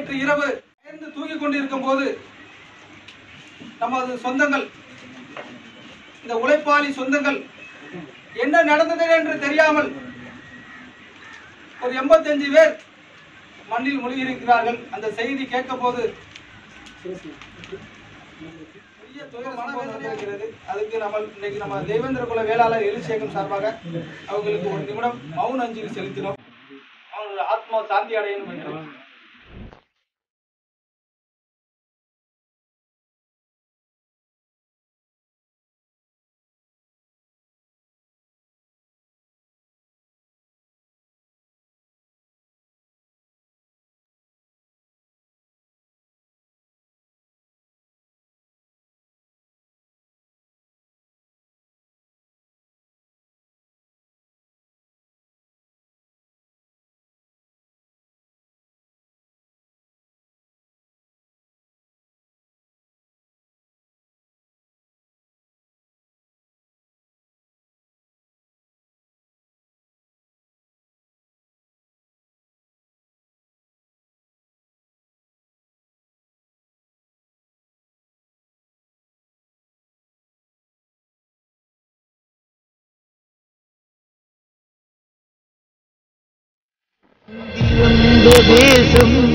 நேற்று இரவு சேர்ந்து தூங்கிக் கொண்டிருக்கும் போது நமது சொந்தங்கள் இந்த உழைப்பாளி சொந்தங்கள் என்ன நடந்தது என்று தெரியாமல் ஒரு எண்பத்தஞ்சு பேர் மண்ணில் மூழ்கியிருக்கிறார்கள் அந்த செய்தி கேட்க போது பெரிய துயர மனவேதனை இருக்கிறது அதுக்கு நம்ம இன்னைக்கு நம்ம தெய்வேந்திர குல வேளாளர் எலிசேகம் சார்பாக அவங்களுக்கு ஒரு நிமிடம் மௌன அஞ்சலி செலுத்தினோம் அவங்களோட ஆத்மா சாந்தி அடையணும் என்று வந்த தேசம்